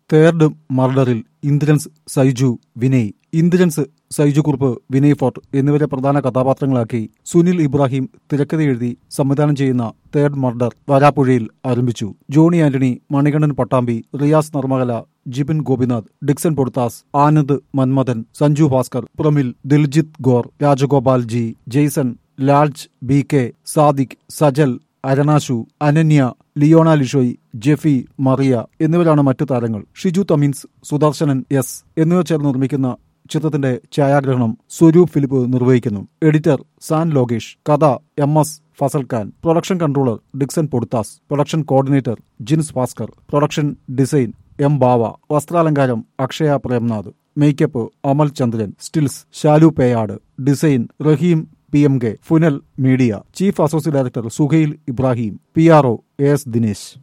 third മർഡറിൽ ഇന്ദ്രൻസ് സൈജു വിനയ് ഇന്ദ്രൻസ് സൈജു കുറുപ്പ് വിനയ് ഫോർട്ട് എന്നിവരെ പ്രധാന കഥാപാത്രങ്ങളാക്കി സുനിൽ ഇബ്രാഹിം തിരക്കഥ എഴുതി സംവിധാനം ചെയ്യുന്ന തേർഡ് മർഡർ വരാപ്പുഴയിൽ ആരംഭിച്ചു Johny Antony Manikandan Pattambi Riyas Narmakala Jibin Gopinath Dixon Poduthas Anand Manmadhan Sanju Bhaskar Pramil Diljith Gor Rajagopal G Jaison Lalj B K Sadiq Sajal Aranashu Ananya Leona Lishoy Jeffy Mariya എന്നിവരാണ് മറ്റു താരങ്ങൾ ഷിജു തമീൻസ് സുദർശനൻ എസ് എന്നിവർ ചേർന്ന് നിർമ്മിക്കുന്ന ചിത്രത്തിന്റെ ഛായാഗ്രഹണം സ്വരൂപ് ഫിലിപ്പ് നിർവഹിക്കുന്നു എഡിറ്റർ സാൻ ലോകേഷ് കഥ M S Fasal Khan production controller Dixon Poduthas production coordinator Jins Bhaskar production design M Bava വസ്ത്രാലങ്കാരം Akshaya Premnath makeup Amal Chandran stills Shalu Peyad design Rahim P M K Funal media chief associate director Suhail Ibrahim P R O A S Dinesh